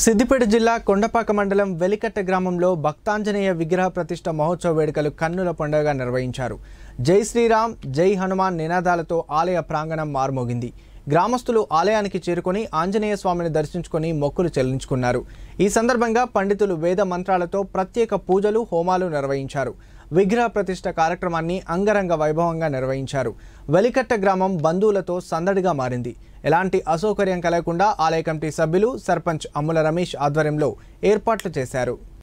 సిద్దిపేట జిల్లా కొండపాక మండలం వెలికట్ట గ్రామంలో భక్తాంజనేయ విగ్రహ ప్రతిష్ట మహోత్సవ వేడుకలు కన్నుల పండుగగా నిర్వహించారు జై శ్రీరామ్ జై హనుమాన్ నినాదాలతో ఆలయ ప్రాంగణం మారుమోగింది గ్రామస్తులు ఆలయానికి చేరుకొని ఆంజనేయ స్వామిని దర్శించుకొని మొక్కులు చెల్లించుకున్నారు ఈ సందర్భంగా పండితులు వేద మంత్రాలతో ప్రత్యేక పూజలు హోమాలు నిర్వహించారు విగ్రహ ప్రతిష్ట కార్యక్రమాన్ని అంగరంగ వైభవంగా నిర్వహించారు వెలికట్ట గ్రామం బంధువులతో సందడిగా మారింది ఎలాంటి అసౌకర్యం కలగకుండా ఆలయ కమిటీ సభ్యులు సర్పంచ్ అమ్ముల రమేష్ ఆధ్వర్యంలో ఏర్పాట్లు చేశారు